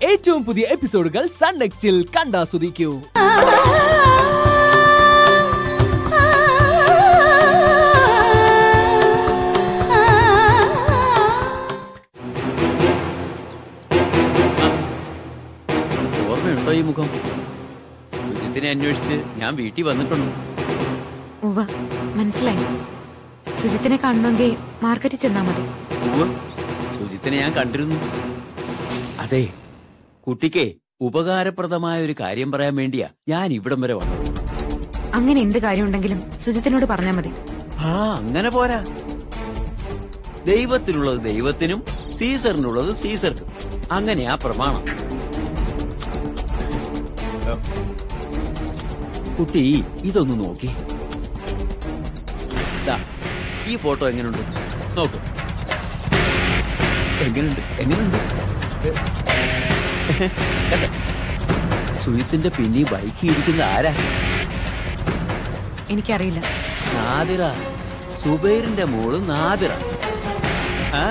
ഏറ്റവും പുതിയ എപ്പിസോഡുകൾ സൺ നെക്സ്റ്റിൽ കണ്ടാസ്വദിക്കൂ ഓർമ്മയുണ്ടോ ഈ മുഖം സുജിത്തിനെ അന്വേഷിച്ച് ഞാൻ വീട്ടിൽ വന്നിട്ടുണ്ട് ഉവ്വ മനസ്സിലായി സുജിത്തിനെ കാണണമെങ്കിൽ മാർക്കറ്റിൽ ചെന്നാ മതി ഉവ്വ്, സുജിത്തിനെ ഞാൻ കണ്ടിരുന്നു അതെ കുട്ടിക്ക് ഉപകാരപ്രദമായ ഒരു കാര്യം പറയാൻ വേണ്ടിയാ ഞാൻ ഇവിടം വരെ വന്നത് അങ്ങനെ എന്ത് കാര്യമുണ്ടെങ്കിലും സുജിത്തിനോട് പറഞ്ഞാ മതി ആ അങ്ങനെ പോരാ ദൈവത്തിനുള്ളത് ദൈവത്തിനും സീസറിനുള്ളത് സീസർക്കും അങ്ങനെയാ പ്രമാണം കുട്ടി ഇതൊന്ന് നോക്കി ദാ, ഈ ഫോട്ടോ എങ്ങനെയുണ്ട് നോക്ക് എങ്ങനെയുണ്ട് എങ്ങനെയുണ്ട് കണ്ടോ? സുഹിത്തിന്റെ പിന്നെ ബൈക്കിൽ ഇരിക്കുന്ന ആരാ എനിക്കറിയില്ല നാദിറ സുബൈറിന്റെ മോള് നാദിറ ആ?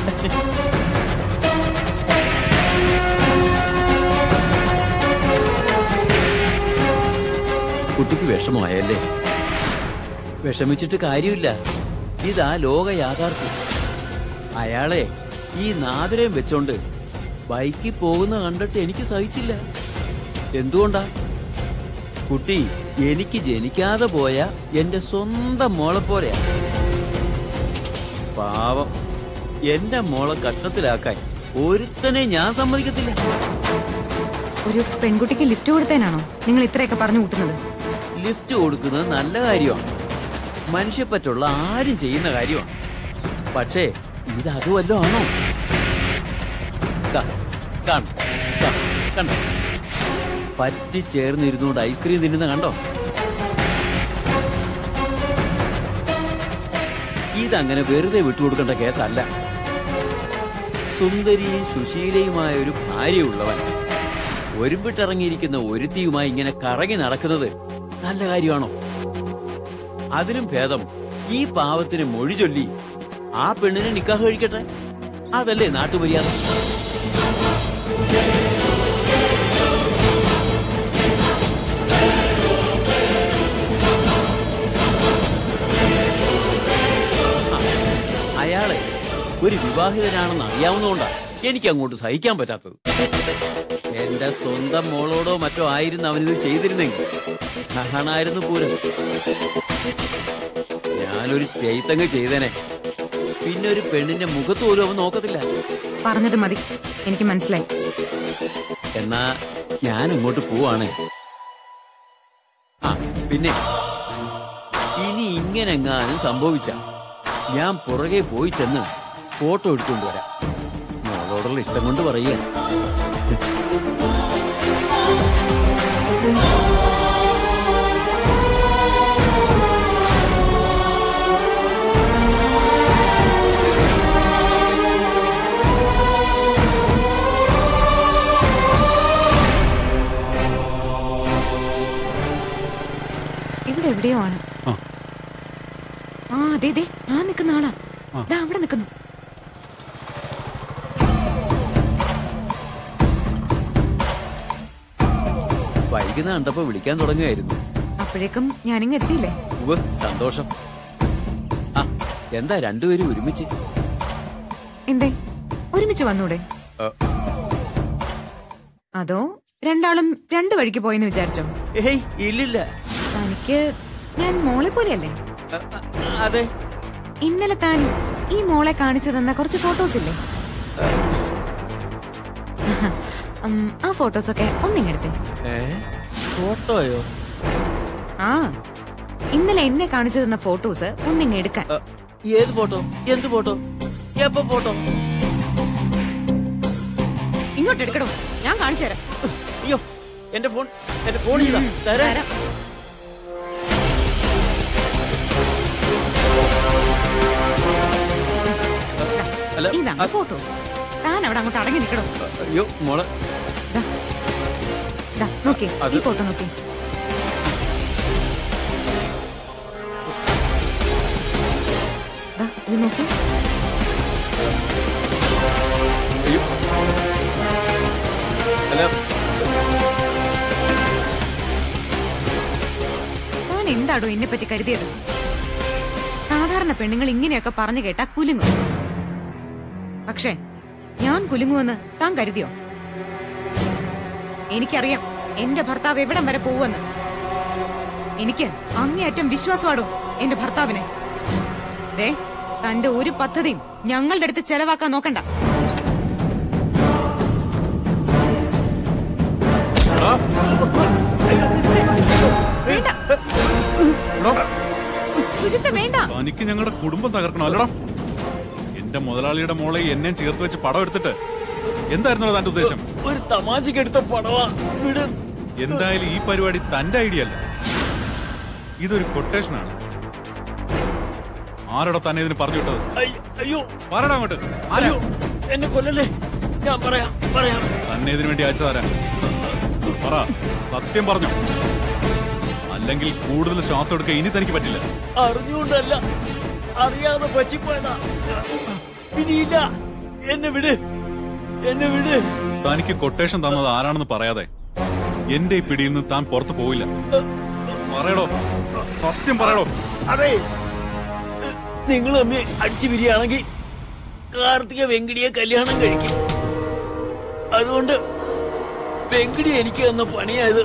കുട്ടിക്ക് വിഷമമായല്ലേ വിഷമിച്ചിട്ട് കാര്യമില്ല ഇതാ ലോക യാഥാർത്ഥ്യം അയാളെ ഈ നാദിരയും വെച്ചോണ്ട് ബൈക്കിൽ പോകുന്ന കണ്ടിട്ട് എനിക്ക് സഹിച്ചില്ല എന്തുകൊണ്ടാ കുട്ടി എനിക്ക് ജനിക്കാതെ പോയ എന്റെ സ്വന്തം മോളെ പോലെയാ പാവം എന്റെ മോളെ കഷ്ടത്തിലാക്കാൻ ഒരുത്തനെ ഞാൻ സമ്മതിക്കത്തില്ല ഒരു പെൺകുട്ടിക്ക് ലിഫ്റ്റ് കൊടുത്തേനാണോ നിങ്ങൾ ഇത്രയൊക്കെ പറഞ്ഞു കൂട്ടുന്നത് ലിഫ്റ്റ് കൊടുക്കുന്നത് നല്ല കാര്യമാണ് മനുഷ്യപ്പറ്റുള്ള ആരും ചെയ്യുന്ന കാര്യമാണ് പക്ഷേ ഇത് അതുവല്ലോ ആണോ ദാ, കാണ്, ദാ, കണ്ടോ പറ്റിച്ചേർന്നിരുന്നുകൊണ്ട് ഐസ്ക്രീം തിന്നുന്ന കണ്ടോ ഇതങ്ങനെ വെറുതെ വിട്ടുകൊടുക്കേണ്ട കേസല്ല സുന്ദരിയും സുശീലയുമായ ഒരു ഭാര്യയുള്ളവൻ ഒരുമ്പിട്ടിറങ്ങിയിരിക്കുന്ന ഒരുത്തിയുമായി ഇങ്ങനെ കറങ്ങി നടക്കുന്നത് നല്ല കാര്യമാണോ അതിനും ഭേദം ഈ പാവത്തിന് മൊഴി ചൊല്ലി ആ പെണ്ണിനെ നിക്കാഹ് കഴിക്കട്ടെ അതല്ലേ നാട്ടുമര്യാദ അയാളെ ഒരു വിവാഹിതനാണെന്ന് അറിയാവുന്നതുകൊണ്ടാണ് എനിക്ക് അങ്ങോട്ട് സഹിക്കാൻ പറ്റാത്തത് എന്റെ സ്വന്തം മോളോടോ മറ്റോ ആയിരുന്നു അവനിത് ചെയ്തിരുന്നെങ്കിൽ നഹാണായിരുന്നു പൂരം ഞാനൊരു ചെയ്ത്തങ്ങ് ചെയ്തനെ പിന്നെ ഒരു പെണ്ണിന്റെ മുഖത്ത് പോലും അവൻ നോക്കത്തില്ല പറഞ്ഞത് മതി എനിക്ക് മനസ്സിലായി എന്നാ ഞാൻ അങ്ങോട്ട് പോവാണ് ആ പിന്നെ ഇനി ഇങ്ങനെങ്ങാനും സംഭവിച്ച ഞാൻ പുറകെ പോയി ചെന്ന് ഫോട്ടോ എടുത്തുകൊണ്ട് വരാം മോളോടുള്ള ഇഷ്ടം കൊണ്ട് പറയുക ഇവിടെ എവിടെയോ ആണ് ആ. ആ അതെ അതെ ആ നിൽക്കുന്ന ആളാ ദാ അവിടെ നിൽക്കുന്നു വൈകുന്ന കണ്ടപ്പോ വിളിക്കാൻ തുടങ്ങുകയായിരുന്നു അപ്പോഴേക്കും ഞാനിങ്ങ് എത്തിയില്ലേ ഉവ്വ് സന്തോഷം ആ എന്താ രണ്ടുപേരും ഒരുമിച്ച് എന്തേ ഒരുമിച്ച് വന്നൂടെ ആ, അതോ രണ്ടാളും രണ്ടു വഴിക്ക് പോയെന്ന് വിചാരിച്ചോ ഏയ് ഇല്ലില്ല തനിക്ക് ഞാൻ മോളെ പോലെയല്ലേ ആ, ആ, അതെ ഇന്നലെ താൻ ഈ മോളെ കാണിച്ചു തന്ന കുറച്ച് ഫോട്ടോസ് ഇല്ലേ ഉം, ആ ഫോട്ടോസൊക്കെ ഒന്നിങ്ങെടുത്തേ ഏ ഫോട്ടോയോ ആ ഇന്നലെ എന്നെ കാണിച്ചു തന്ന ഫോട്ടോസ് ഒന്നിങ്ങ് എടുക്കാൻ ആ, ഏത് ഫോട്ടോ എന്ത് ഫോട്ടോ എപ്പോ ഫോട്ടോ ഇങ്ങോട്ട് എടുക്കണോ ഞാൻ കാണിച്ചു തരാം അയ്യോ എന്റെ ഫോൺ എന്റെ ഫോൺ ചെയ്താ തരാ തരാം. അല്ല ഇതാണ് ആ, ഫോട്ടോസ് താൻ അവിടെ അങ്ങോട്ട് അടങ്ങി നിൽക്കണോ അയ്യോ മോളെ ദാ, നോക്കി അത്- ഈ ഫോട്ടോ നോക്കി ദാ, ഇത് നോക്കി അയ്യോ അല്ല താൻ എന്താടോ എന്നെ പറ്റി കരുതിയത് സാധാരണ പെണ്ണുങ്ങൾ ഇങ്ങനെയൊക്കെ പറഞ്ഞു കേട്ടാ കുലുങ്ങും പക്ഷേ ഞാൻ കുലുങ്ങുമെന്ന് താൻ കരുതിയോ എനിക്കറിയാം എന്റെ ഭർത്താവ് എവിടം വരെ പോവുമെന്ന് എനിക്ക് അങ്ങേയറ്റം വിശ്വാസമാടോ എന്റെ ഭർത്താവിനെ ദേ തന്റെ ഒരു പദ്ധതിയും ഞങ്ങളുടെ അടുത്ത് ചെലവാക്കാൻ നോക്കണ്ട വേണ്ട സുജിത്ത് വേണ്ട തനിക്ക് ഞങ്ങളുടെ കുടുംബം തകർക്കണം അല്ലടാ എന്റെ മുതലാളിയുടെ മോളെ എന്നെയും ചേർത്ത് വെച്ച് പടം എടുത്തിട്ട് എന്തായിരുന്നു തന്റെ ഉദ്ദേശം ഒരു തമാശക്ക് എടുത്ത പടവാ വിട് എന്തായാലും ഈ പരിപാടി തന്റെ ഐഡിയ അല്ല ഇതൊരു കൊട്ടേഷനാണ് ആരോടാ തന്നെ ഇതിന് പറഞ്ഞു വിട്ടത് അയ്യ- അയ്യോ പറയടാ അങ്ങോട്ട് ആരാ അയ്യോ എന്നെ കൊല്ലല്ലേ ഞാൻ പറയാം പറയാം തന്നെ ഇതിനു വേണ്ടി അയച്ചതാരാ പറ സത്യം പറഞ്ഞു അല്ലെങ്കിൽ കൂടുതൽ ശ്വാസം എടുക്കാൻ ഇനി തനിക്ക് പറ്റില്ല അറിഞ്ഞുകൊണ്ടല്ല അറിയാതെ പറ്റിപ്പോയതാ ഇനിയില്ല എന്നെ വിട് എന്നെ വിട് തനിക്ക് കൊട്ടേഷൻ തന്നത് ആരാണെന്ന് പറയാതെ എന്റെ ഈ പിടിയിൽ നിന്ന് താൻ പുറത്തു പോവില്ല പറയടോ സത്യം പറയടോ അതെ നിങ്ങൾ അമ്മ അടിച്ചു പിരിയാണെങ്കിൽ കാർത്തിക വെങ്കിടിയെ കല്യാണം കഴിക്കും അതുകൊണ്ട് വെങ്കിടി എനിക്ക് തന്ന പണിയായത്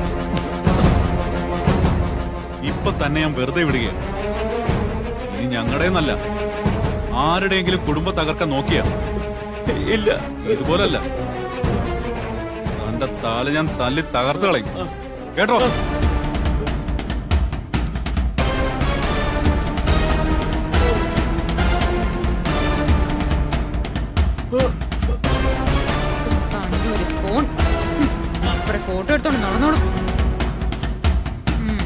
ഇപ്പൊ തന്നെ ഞാൻ വെറുതെ വിടുകയാണ് ഇനി ഞങ്ങളുടെന്നല്ല ആരുടെയെങ്കിലും കുടുംബം തകർക്കാൻ നോക്കിയ ഇല്ല ഇതുപോലല്ല തന്റെ താല ഞാൻ തല്ലി തകർത്ത് കളയും കേട്ടോ തന്റെ ഒരു ഫോൺ ഉം, അപ്പുറം ഫോട്ടോ എടുത്തോണ്ട് നടന്നോളും ഉം.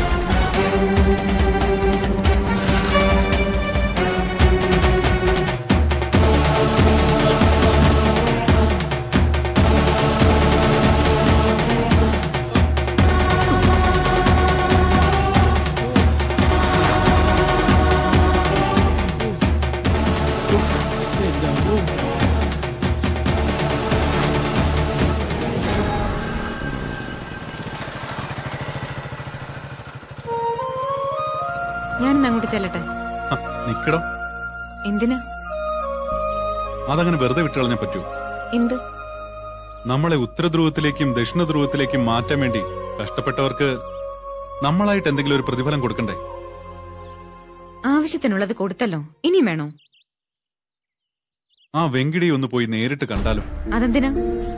ഞാനിന്ന് അങ്ങോട്ട് ചെല്ലട്ടെ ഹ, നിക്കടോ എന്തിന് അതങ്ങനെ വെറുതെ വിട്ടുകളഞ്ഞാ പറ്റൂ എന്ത് നമ്മളെ ഉത്തരധ്രുവത്തിലേക്കും ദക്ഷിണ ധ്രുവത്തിലേക്കും മാറ്റാൻ വേണ്ടി കഷ്ടപ്പെട്ടവർക്ക് നമ്മളായിട്ട് എന്തെങ്കിലും ഒരു പ്രതിഫലം കൊടുക്കണ്ടേ ആവശ്യത്തിനുള്ളത് കൊടുത്തല്ലോ ഇനിയും വേണോ ആ വെങ്കിടി ഒന്ന് പോയി നേരിട്ട് കണ്ടാലും അതെന്തിനാ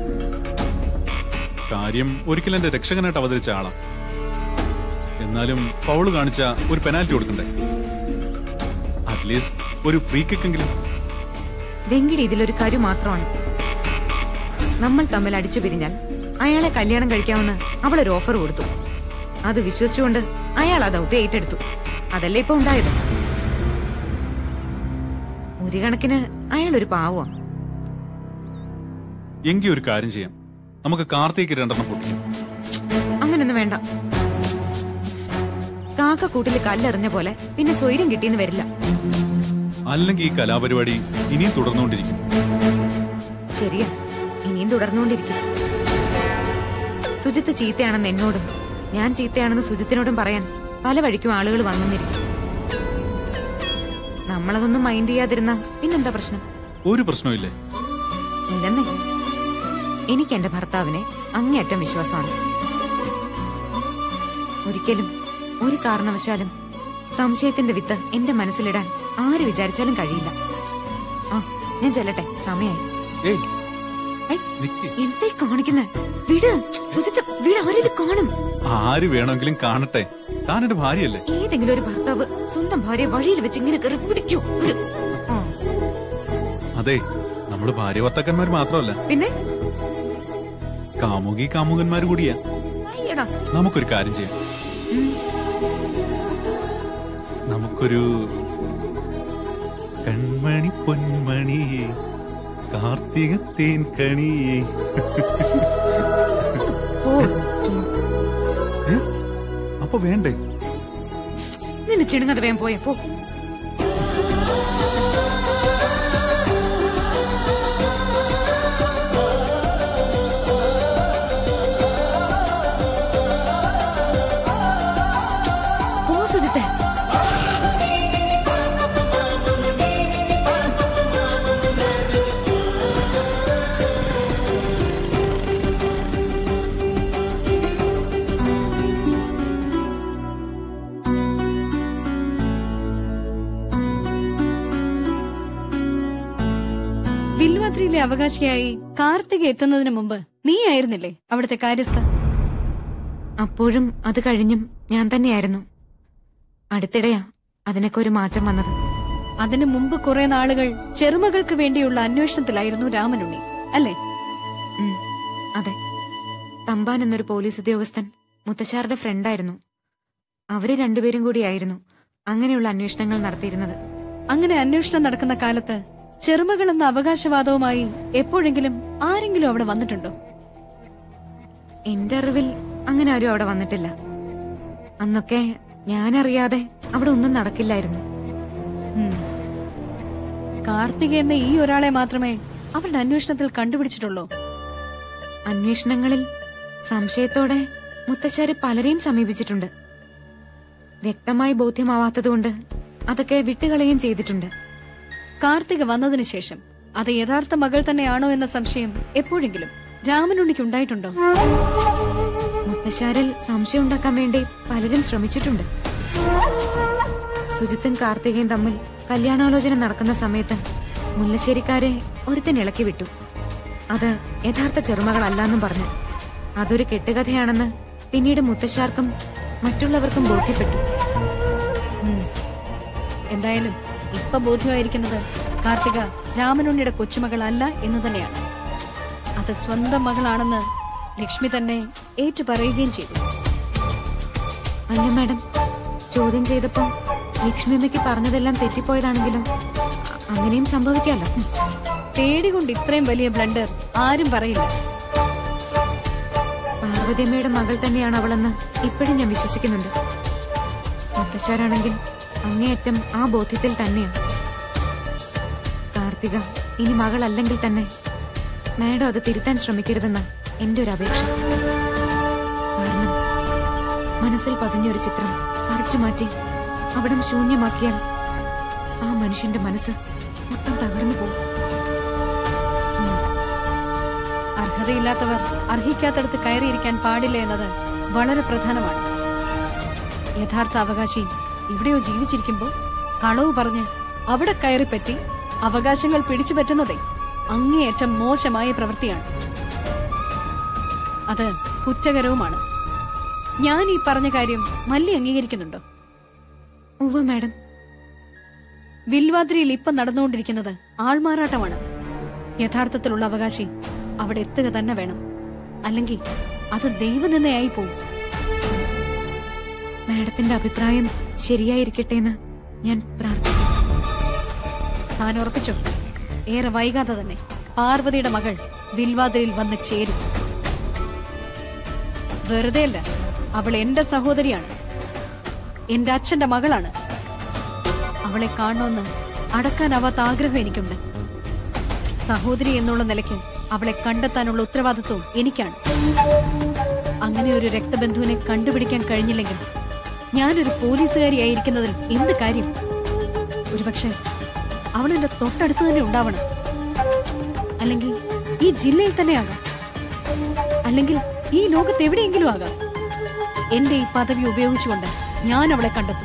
കാര്യം ഒരിക്കലും എന്റെ രക്ഷകനായിട്ട് അവതരിച്ച ആളാ എന്നാലും ഫൗള് കാണിച്ച ഒരു പെനാൽറ്റി കൊടുക്കണ്ടേ അറ്റ്ലീസ്റ്റ് ഒരു ഫ്രീ കിക്കെങ്കിലും വെങ്കിടി ഇതിലൊരു കരു മാത്രമാണ് നമ്മൾ തമ്മിൽ അടിച്ചു പിരിഞ്ഞാൽ അയാളെ കല്യാണം കഴിക്കാമെന്ന് അവൾ ഒരു ഓഫർ കൊടുത്തു അത് വിശ്വസിച്ചുകൊണ്ട് അയാൾ ആ ദൗത്യം ഏറ്റെടുത്തു അതല്ലേ ഇപ്പൊ ഉണ്ടായത് ഒരു കണക്കിന് അയാൾ ഒരു പാവമാ എങ്കിൽ ഒരു കാര്യം ചെയ്യാം നമുക്ക് കാർത്തിക് രണ്ടെണ്ണം പൊട്ടിക്കാം അങ്ങനൊന്നും വേണ്ട കാക്ക കൂട്ടില് കല്ലെറിഞ്ഞ പോലെ പിന്നെ സ്വൈര്യം കിട്ടിയെന്ന് വരില്ല അല്ലെങ്കിൽ ഈ കലാപരിപാടി ഇനിയും തുടർന്നുകൊണ്ടിരിക്കും ശരിയാ ഇനിയും തുടർന്നുകൊണ്ടിരിക്കും സുജിത്ത് ചീത്തയാണെന്ന് എന്നോടും ഞാൻ ചീത്തയാണെന്ന് സുജിത്തിനോടും പറയാൻ പല വഴിക്കും ആളുകൾ വന്നെന്നിരിക്കും നമ്മളതൊന്നും മൈൻഡ് ചെയ്യാതിരുന്ന പിന്നെന്താ പ്രശ്നം ഒരു പ്രശ്നമില്ലേ ഇല്ലെന്നേ എനിക്ക് എന്റെ ഭർത്താവിനെ അങ്ങേയറ്റം വിശ്വാസമാണ് ഒരിക്കലും ഒരു കാരണവശാലും സംശയത്തിന്റെ വിത്ത് എന്റെ മനസ്സിലിടാൻ ആര് വിചാരിച്ചാലും കഴിയില്ല ആ ഞാൻ ചെല്ലട്ടെ സമയായി ഏയ് ഐ, നിക്ക് എന്തേ കാണിക്കുന്നെ വിട് സുജിത്ത് വീട് ആരെങ്കിലും കാണും ആര് വേണമെങ്കിലും കാണട്ടെ താൻ എന്റെ ഭാര്യയല്ലേ ഏതെങ്കിലും ഒരു ഭർത്താവ് സ്വന്തം ഭാര്യ വഴിയിൽ വെച്ച് ഇങ്ങനെ കയറി പിടിക്കൂ വിട്. ആ, അതെ നമ്മള് ഭാര്യ ഭർത്താക്കന്മാർ മാത്രമല്ല പിന്നെ കാമുകി കാമുകന്മാർ കൂടിയാ അയ്യടാ നമുക്കൊരു കാര്യം ചെയ്യാം നമുക്കൊരു കൺമണി പൊന്മണി കാർത്തികത്തേൻ കണി പോ ചുമ്മാ. അപ്പൊ വേണ്ടേ നിന്നെ ചിണുങ്ങാതെ വേഗം പോയേ പോ പണത്തിന്റെ അവകാശിയായി കാർത്തിക എത്തുന്നതിന് മുമ്പ് നീ ആയിരുന്നില്ലേ അവിടുത്തെ കാര്യസ്ഥ അപ്പോഴും അത് കഴിഞ്ഞും ഞാൻ തന്നെയായിരുന്നു അടുത്തിടെയാ അതിനൊക്കെ ഒരു മാറ്റം വന്നത് അതിനു മുമ്പ് കുറെ നാളുകൾ ചെറുമകൾക്ക് വേണ്ടിയുള്ള അന്വേഷണത്തിലായിരുന്നു രാമനുണ്ണി അല്ലേ ഉം, അതെ തമ്പാൻ എന്നൊരു പോലീസ് ഉദ്യോഗസ്ഥൻ മുത്തശ്ശാരുടെ ഫ്രണ്ടായിരുന്നു അവര് രണ്ടുപേരും കൂടിയായിരുന്നു അങ്ങനെയുള്ള അന്വേഷണങ്ങൾ നടത്തിയിരുന്നത് അങ്ങനെ അന്വേഷണം നടക്കുന്ന കാലത്ത് ചെറുമകൾ എന്ന അവകാശവാദവുമായി എപ്പോഴെങ്കിലും ആരെങ്കിലും അവിടെ വന്നിട്ടുണ്ടോ എന്റെ അറിവിൽ അങ്ങനെ ആരും അവിടെ വന്നിട്ടില്ല അന്നൊക്കെ ഞാനറിയാതെ അവിടെ ഒന്നും നടക്കില്ലായിരുന്നു ഉം. കാർത്തിക എന്ന ഈ ഒരാളെ മാത്രമേ അവരുടെ അന്വേഷണത്തിൽ കണ്ടുപിടിച്ചിട്ടുള്ളൂ അന്വേഷണങ്ങളിൽ സംശയത്തോടെ മുത്തശ്ശാര് പലരെയും സമീപിച്ചിട്ടുണ്ട് വ്യക്തമായി ബോധ്യമാവാത്തതുകൊണ്ട് അതൊക്കെ വിട്ടുകളയുകയും ചെയ്തിട്ടുണ്ട് കാർത്തിക വന്നതിന് ശേഷം അത് യഥാർത്ഥ മകൾ തന്നെയാണോ എന്ന സംശയം എപ്പോഴെങ്കിലും രാമനുണ്ണിക്ക് ഉണ്ടായിട്ടുണ്ടോ മുത്തശ്ശാരിൽ സംശയം ഉണ്ടാക്കാൻ വേണ്ടി പലരും ശ്രമിച്ചിട്ടുണ്ട് സുജിത്തും കാർത്തികയും തമ്മിൽ കല്യാണാലോചന നടക്കുന്ന സമയത്ത് മുല്ലശ്ശേരിക്കാരെ ഒരുത്തൻ ഇളക്കി വിട്ടു അത് യഥാർത്ഥ ചെറുമകളല്ലെന്നും പറഞ്ഞു അതൊരു കെട്ടുകഥയാണെന്ന് പിന്നീട് മുത്തശ്ശാർക്കും മറ്റുള്ളവർക്കും ബോധ്യപ്പെട്ടു ഉം. എന്തായാലും ഇപ്പൊ ബോധ്യമായിരിക്കുന്നത് കാർത്തിക രാമനുണ്ണിയുടെ കൊച്ചുമകളല്ല എന്ന് തന്നെയാണ് അത് സ്വന്തം മകളാണെന്ന് ലക്ഷ്മി തന്നെ ഏറ്റു പറയുകയും ചെയ്തു അല്ല മാഡം ചോദ്യം ചെയ്തപ്പോ ലക്ഷ്മിയമ്മയ്ക്ക് പറഞ്ഞതെല്ലാം തെറ്റിപ്പോയതാണെങ്കിലും അ- അങ്ങനെയും സംഭവിക്കാമല്ലോ ഉം. പേടി കൊണ്ട് ഇത്രയും വലിയ ബ്ലണ്ടർ ആരും പറയില്ല പാർവതിയമ്മയുടെ മകൾ തന്നെയാണ് അവളെന്ന് ഇപ്പോഴും ഞാൻ വിശ്വസിക്കുന്നുണ്ട് മുത്തശ്ശാരാണെങ്കിൽ അങ്ങേയറ്റം ആ ബോധ്യത്തിൽ തന്നെയാണ് കാർത്തിക ഇനി മകളല്ലെങ്കിൽ തന്നെ മാഡം അത് തിരുത്താൻ ശ്രമിക്കരുതെന്ന എന്റെ ഒരു അപേക്ഷ കാരണം മനസ്സിൽ പതിഞ്ഞൊരു ചിത്രം പറിച്ചു മാറ്റി അവിടം ശൂന്യമാക്കിയാൽ ആ മനുഷ്യന്റെ മനസ്സ് മൊത്തം തകർന്നു പോകും അർഹതയില്ലാത്തവർ അർഹിക്കാത്തടത്ത് കയറിയിരിക്കാൻ പാടില്ല എന്നത് വളരെ പ്രധാനമാണ് യഥാർത്ഥ അവകാശി ഇവിടെയോ ജീവിച്ചിരിക്കുമ്പോൾ കളവ് പറഞ്ഞ് അവിടെ കയറിപ്പറ്റി അവകാശങ്ങൾ പിടിച്ചു പറ്റുന്നതേ അങ്ങേയറ്റം മോശമായ പ്രവൃത്തിയാണ് അത് കുറ്റകരവുമാണ് ഞാൻ ഈ പറഞ്ഞ കാര്യം മല്ലി അംഗീകരിക്കുന്നുണ്ടോ ഉവ്വ മാഡം വിൽവാദ്രിയിൽ ഇപ്പം നടന്നുകൊണ്ടിരിക്കുന്നത് ആൾമാറാട്ടമാണ് യഥാർത്ഥത്തിലുള്ള അവകാശി അവിടെ എത്തുക തന്നെ വേണം അല്ലെങ്കിൽ അത് ദൈവനിന്നയായി പോവും മാഡത്തിന്റെ അഭിപ്രായം ശരിയായിരിക്കട്ടെ എന്ന് ഞാൻ പ്രാർത്ഥിക്കുന്നു താൻ ഉറപ്പിച്ചോ ഏറെ വൈകാതെ തന്നെ പാർവതിയുടെ മകൾ വിൽവാതിരിൽ വന്ന് ചേരും വെറുതെയല്ല അവൾ എന്റെ സഹോദരിയാണ് എന്റെ അച്ഛന്റെ മകളാണ് അവളെ കാണണമെന്ന് അടക്കാനാവാത്ത ആഗ്രഹം എനിക്കുണ്ട് സഹോദരി എന്നുള്ള നിലയ്ക്ക് അവളെ കണ്ടെത്താനുള്ള ഉത്തരവാദിത്വവും എനിക്കാണ് അങ്ങനെ ഒരു രക്തബന്ധുവിനെ കണ്ടുപിടിക്കാൻ കഴിഞ്ഞില്ലെങ്കിൽ ഞാനൊരു പോലീസുകാരിയായിരിക്കുന്നതിൽ എന്ത് കാര്യം ഒരുപക്ഷെ അവൾ എന്റെ തൊട്ടടുത്ത് തന്നെ ഉണ്ടാവണം അല്ലെങ്കിൽ ഈ ജില്ലയിൽ തന്നെ ആകാം അല്ലെങ്കിൽ ഈ ലോകത്ത് എവിടെയെങ്കിലും ആകാം എന്റെ ഈ പദവി ഉപയോഗിച്ചുകൊണ്ട് ഞാൻ അവളെ കണ്ടെത്തും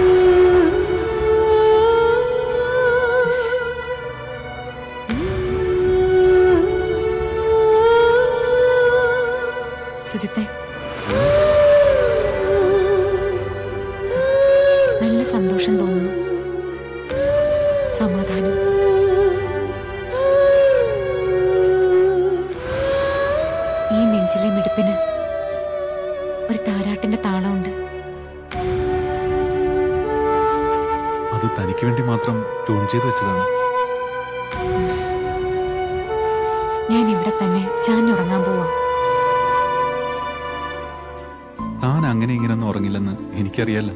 സുജിത്തെ നല്ല സന്തോഷം തോന്നുന്നു സമാധാനം ഈ നെഞ്ചിലെ മിടുപ്പിന് ഒരു താരാട്ടിന്റെ താളമുണ്ട് അത് തനിക്ക് വേണ്ടി മാത്രം ട്യൂൺ ചെയ്ത് വെച്ചതാണ് ഞാൻ ഇവിടെ തന്നെ ചാഞ്ഞുറങ്ങാൻ പോവാം താൻ അങ്ങനെ ഇങ്ങനെയൊന്നും ഉറങ്ങില്ലെന്ന് എനിക്കറിയാലോ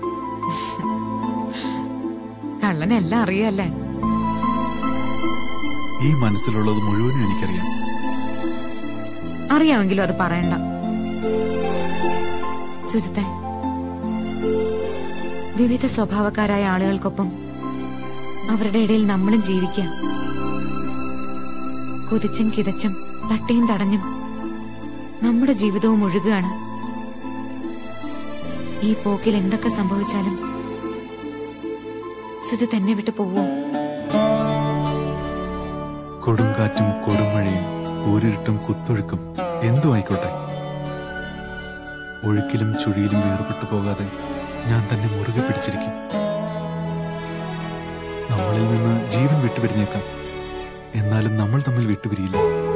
കള്ളനെല്ലാം അറിയല്ലേ ഈ മനസ്സിലുള്ളത് മുഴുവനും എനിക്കറിയാം അറിയാമെങ്കിലും അത് പറയണ്ട സുജിത്തെ വിവിധ സ്വഭാവക്കാരായ ആളുകൾക്കൊപ്പം അവരുടെ ഇടയിൽ നമ്മളും ജീവിക്കുക കുതിച്ചും കിതച്ചും തട്ടിയും തടഞ്ഞും നമ്മുടെ ജീവിതവും ഒഴുകുകയാണ് ഈ പോക്കിൽ എന്തൊക്കെ സംഭവിച്ചാലും സുജിത്ത് എന്നെ വിട്ടു പോവോ കൊടുങ്കാറ്റും കൊടുമഴയും കൂരിരുട്ടും കുത്തൊഴുക്കും എന്തു ആയിക്കോട്ടെ ഒഴുക്കിലും ചുഴിയിലും വേർപെട്ടു പോകാതെ ഞാൻ തന്നെ മുറുകെ പിടിച്ചിരിക്കും നമ്മളിൽ നിന്ന് ജീവൻ വിട്ടുപിരിഞ്ഞേക്കാം എന്നാലും നമ്മൾ തമ്മിൽ വിട്ടുപിരിയില്ല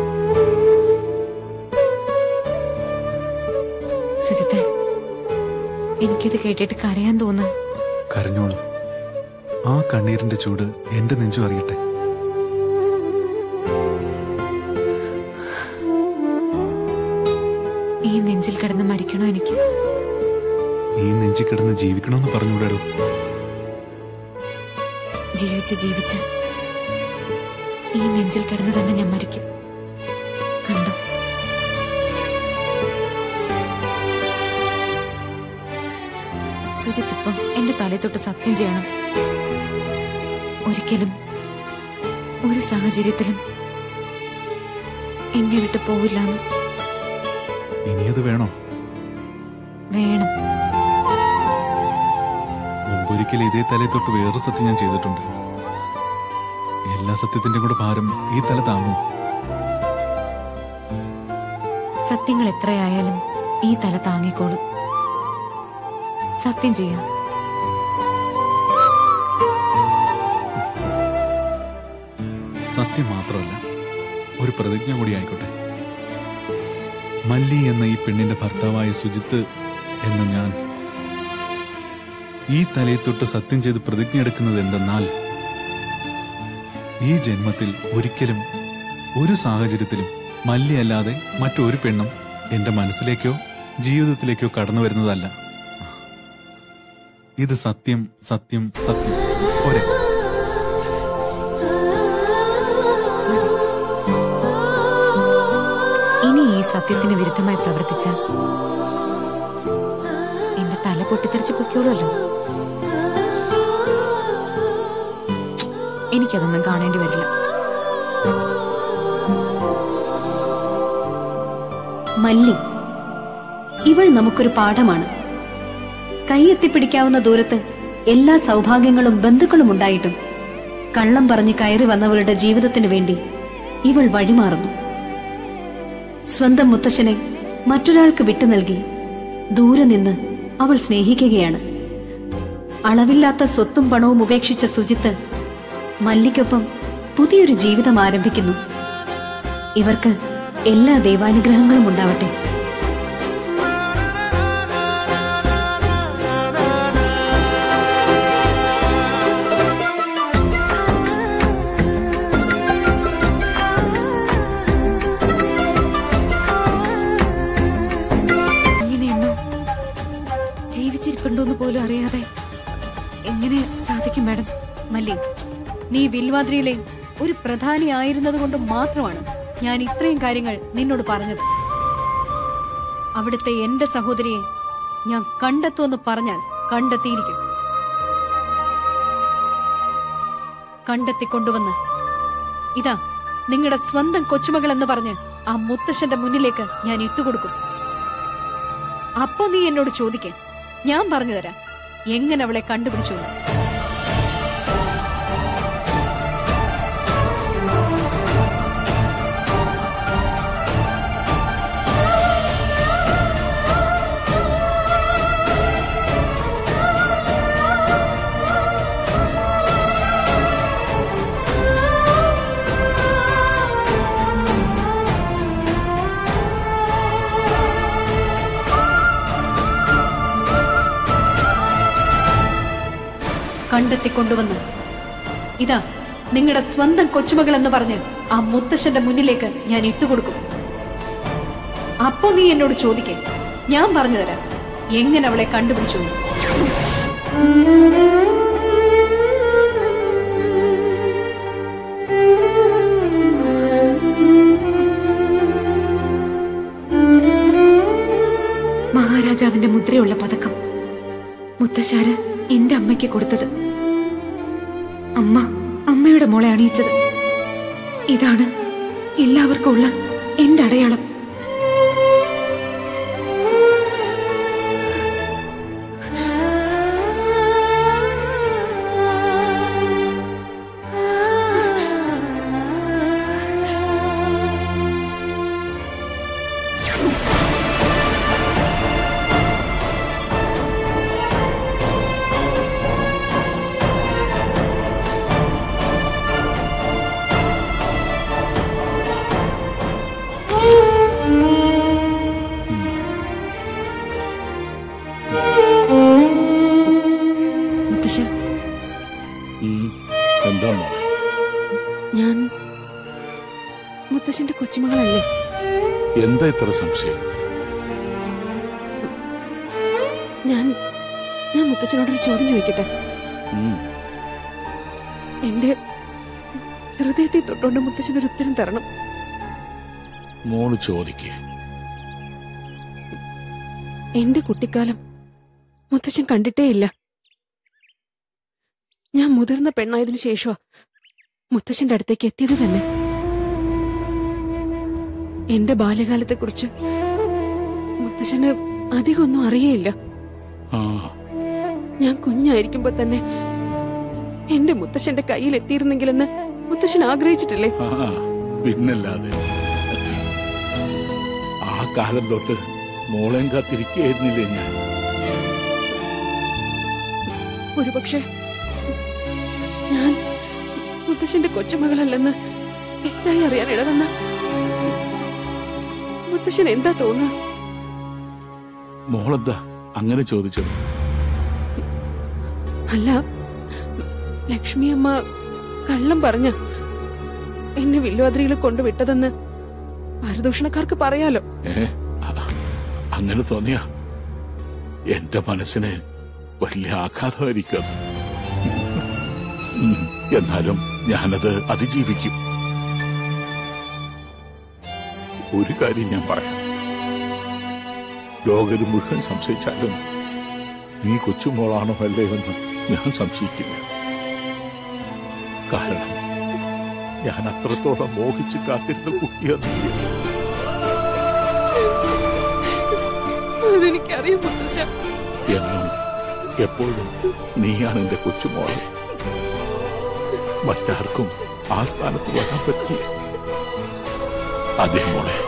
സുജിത്തെ എനിക്കിത് കേട്ടിട്ട് കരയാൻ തോന്നുന്നു കരഞ്ഞോളൂ ആ കണ്ണീരിന്റെ ചൂട് എന്റെ നെഞ്ചു അറിയട്ടെ ഈ നെഞ്ചിൽ കിടന്ന് മരിക്കണോ എനിക്ക് ഈ നെഞ്ചി കിടന്ന് ജീവിക്കണമെന്ന് പറഞ്ഞുകൂടാടോ ജീവിച്ച് ജീവിച്ച് ഈ നെഞ്ചിൽ കിടന്ന് തന്നെ ഞാൻ മരിക്കും കണ്ടോ സുജിത്ത് ഇപ്പം എന്റെ തലയിൽ തൊട്ട് സത്യം ചെയ്യണം ഒരിക്കലും ഒരു സാഹചര്യത്തിലും എന്നെ വിട്ട് പോവില്ലാന്ന് ഇനിയത് വേണോ വേണം മുമ്പൊരിക്കൽ ഇതേ തലയിൽ തൊട്ട് വേറൊരു സത്യം ഞാൻ ചെയ്തിട്ടുണ്ട് എല്ലാ സത്യത്തിന്റെ കൂടെ ഭാരം ഈ തല താങ്ങും സത്യങ്ങൾ എത്രയായാലും ഈ തല താങ്ങിക്കോളും സത്യം ചെയ്യാം സത്യം മാത്രമല്ല ഒരു പ്രതിജ്ഞ കൂടി ആയിക്കോട്ടെ മല്ലി എന്ന ഈ പെണ്ണിന്റെ ഭർത്താവായ സുജിത്ത് എന്ന ഞാൻ ഈ തലയിൽ തൊട്ട് സത്യം ചെയ്ത് പ്രതിജ്ഞ എടുക്കുന്നത് എന്തെന്നാൽ ഈ ജന്മത്തിൽ ഒരിക്കലും ഒരു സാഹചര്യത്തിലും മല്ലി അല്ലാതെ മറ്റൊരു പെണ്ണും എന്റെ മനസ്സിലേക്കോ ജീവിതത്തിലേക്കോ കടന്നു വരുന്നതല്ല ഇത് സത്യം സത്യം സത്യം ഒരേ ഇനി ഈ സത്യത്തിന് വിരുദ്ധമായി പ്രവർത്തിച്ച എന്റെ തല പൊട്ടിത്തെറിച്ച് പൊയ്ക്കോളുമല്ലോ എനിക്കതൊന്നും കാണേണ്ടി വരില്ല മല്ലി ഇവൾ നമുക്കൊരു പാഠമാണ് കൈയെത്തിപ്പിടിക്കാവുന്ന ദൂരത്ത് എല്ലാ സൗഭാഗ്യങ്ങളും ബന്ധുക്കളും ഉണ്ടായിട്ടും കള്ളം പറഞ്ഞ് കയറി വന്നവളുടെ ജീവിതത്തിനു വേണ്ടി ഇവൾ വഴിമാറുന്നു സ്വന്തം മുത്തശ്ശനെ മറ്റൊരാൾക്ക് വിട്ടു നൽകി ദൂരെ നിന്ന് അവൾ സ്നേഹിക്കുകയാണ് അളവില്ലാത്ത സ്വത്തും പണവും ഉപേക്ഷിച്ച സുജിത്ത് മല്ലിക്കൊപ്പം പുതിയൊരു ജീവിതം ആരംഭിക്കുന്നു ഇവർക്ക് എല്ലാ ദൈവാനുഗ്രഹങ്ങളും ഉണ്ടാവട്ടെ ഇങ്ങനെയൊന്നും ജീവിച്ചിരിപ്പുണ്ടോന്ന് പോലും അറിയാതെ എങ്ങനെ സാധിക്കും മാഡം മല്ലി നീ വിൽവാദ്രിയിലെ ഒരു പ്രധാനി ആയിരുന്നത് കൊണ്ട് മാത്രമാണ് ഞാൻ ഇത്രയും കാര്യങ്ങൾ നിന്നോട് പറഞ്ഞത് അവിടുത്തെ എന്റെ സഹോദരിയെ ഞാൻ കണ്ടെത്തുമെന്ന് പറഞ്ഞാൽ കണ്ടെത്തിയിരിക്കും കണ്ടെത്തിക്കൊണ്ടുവന്ന് ഇതാ നിങ്ങളുടെ സ്വന്തം കൊച്ചുമകൾ എന്ന് പറഞ്ഞ് ആ മുത്തശ്ശന്റെ മുന്നിലേക്ക് ഞാൻ ഇട്ടുകൊടുക്കും അപ്പോ നീ എന്നോട് ചോദിക്കേ ഞാൻ പറഞ്ഞു തരാം എങ്ങനെ അവളെ കണ്ടുപിടിച്ചു എന്ന്. കണ്ടെത്തിക്കൊണ്ടുവന്ന് ഇതാ നിങ്ങളുടെ സ്വന്തം കൊച്ചുമകൾ എന്ന് പറഞ്ഞ് ആ മുത്തശ്ശന്റെ മുന്നിലേക്ക് ഞാൻ ഇട്ടുകൊടുക്കും അപ്പോ നീ എന്നോട് ചോദിക്കേ ഞാൻ പറഞ്ഞു തരാം എങ്ങനെ അവളെ കണ്ടുപിടിച്ചു എന്ന്. മഹാരാജാവിന്റെ മുദ്രയുള്ള പതക്കം മുത്തശ്ശാര് എന്റെ അമ്മയ്ക്ക് കൊടുത്തത് അമ്മ അമ്മയുടെ മോളെ അണിയിച്ചത് ഇതാണ് എല്ലാവർക്കും ഉള്ള എന്റെ അടയാളം എന്താ ഇത്ര സംശയം ഞാൻ ഞാൻ മുത്തച്ഛനോടൊരു ചോദ്യം ചോദിക്കട്ടെ ഉം. എന്റെ ഹൃദയത്തെ തൊട്ടുകൊണ്ട് മുത്തച്ഛനൊരു ഉത്തരം തരണം മോള് ചോദിക്കേ എന്റെ കുട്ടിക്കാലം മുത്തച്ഛൻ കണ്ടിട്ടേയില്ല ഞാൻ മുതിർന്ന പെണ്ണായതിനു ശേഷമാ മുത്തച്ഛന്റെ അടുത്തേക്ക് എത്തിയത് തന്നെ എന്റെ ബാല്യകാലത്തെക്കുറിച്ച് മുത്തച്ഛന് അധികമൊന്നും അറിയേയില്ല ആ ഞാൻ കുഞ്ഞായിരിക്കുമ്പോ തന്നെ എന്റെ മുത്തശ്ശന്റെ കയ്യിൽ എത്തിയിരുന്നെങ്കിലെന്ന് മുത്തശ്ശൻ ആഗ്രഹിച്ചിട്ടില്ലേ ആ പിന്നല്ലാതെ ആ കാലം തൊട്ട് മോളെയും കാത്തിരിക്കുകയായിരുന്നില്ലേ ഞാൻ ഒരുപക്ഷെ ഞാൻ മുത്തശ്ശന്റെ കൊച്ചുമകളല്ലെന്ന് തെറ്റായി അറിയാൻ ഇടവന്ന മുത്തശ്ശൻ എന്താ തോന്നുക മോളെന്താ അങ്ങനെ ചോദിച്ചത് അല്ല ലക്ഷ്മി അമ്മ കള്ളം പറഞ്ഞ എന്നെ വില്ലുവാദ്രിയിൽ കൊണ്ടുവിട്ടതെന്ന് പരദൂഷണക്കാർക്ക് പറയാലോ ഏ അ- അങ്ങനെ തോന്നിയ എന്റെ മനസ്സിന് വലിയ ആഘാതമായിരിക്കും അത് ഉം, എന്നാലും ഞാനത് അതിജീവിക്കും ഒരു കാര്യം ഞാൻ പറയാം ലോകര് മുഴുവൻ സംശയിച്ചാലും നീ കൊച്ചുമോളാണോ അല്ലേ എന്ന് ഞാൻ സംശയിക്കില്ല കാരണം ഞാൻ അത്രത്തോളം മോഹിച്ച് കാത്തിരുന്ന കുട്ടിയാണ് നീ. അതെനിക്കറിയാം മുത്തശ്ശ എന്നും എപ്പോഴും നീയാണ് എന്റെ കൊച്ചുമോള് മറ്റാർക്കും ആ സ്ഥാനത്ത് വരാൻ പറ്റില്ല അതേ മോളെ